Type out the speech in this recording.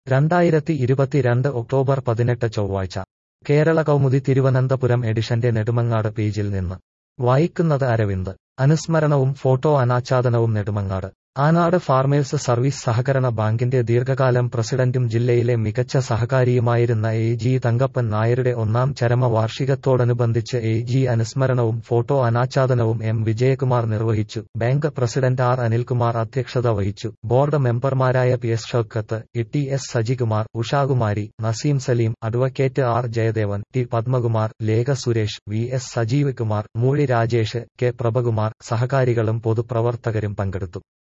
രണ്ടായിരത്തി ഇരുപത്തിരണ്ട് ഒക്ടോബർ പതിനെട്ട് ചൊവ്വാഴ്ച കേരള കൗമുദി തിരുവനന്തപുരം എഡിഷന്റെ നെടുമങ്ങാട് പേജിൽ നിന്ന് വായിക്കുന്നത് അരവിന്ദ് അനുസ്മരണവും ഫോട്ടോ അനാച്ഛാദനവും നെടുമങ്ങാട് ആനാട് ഫാർമേഴ്സ് സർവീസ് സഹകരണ ബാങ്കിന്റെ ദീർഘകാലം പ്രസിഡന്റും ജില്ലയിലെ മികച്ച സഹകാരിയുമായിരുന്ന എ ജി തങ്കപ്പൻ നായരുടെ ഒന്നാം ചരമ വാർഷികത്തോടനുബന്ധിച്ച് എ ജി അനുസ്മരണവും ഫോട്ടോ അനാച്ഛാദനവും എം വിജയകുമാർ നിർവഹിച്ചു ബാങ്ക് പ്രസിഡന്റ് ആർ അനിൽകുമാർ അധ്യക്ഷത വഹിച്ചു ബോർഡ് മെമ്പർമാരായ P S Shoukath E T S Sajikumar Ushakumari Naseem Saleem advocate R Jayadevan T Padmakumar Lekha Suresh V S Sajeev Kumar Moozhi Rajesh K Prabhakumar സഹകാരികളും പൊതുപ്രവർത്തകരും പങ്കെടുത്തു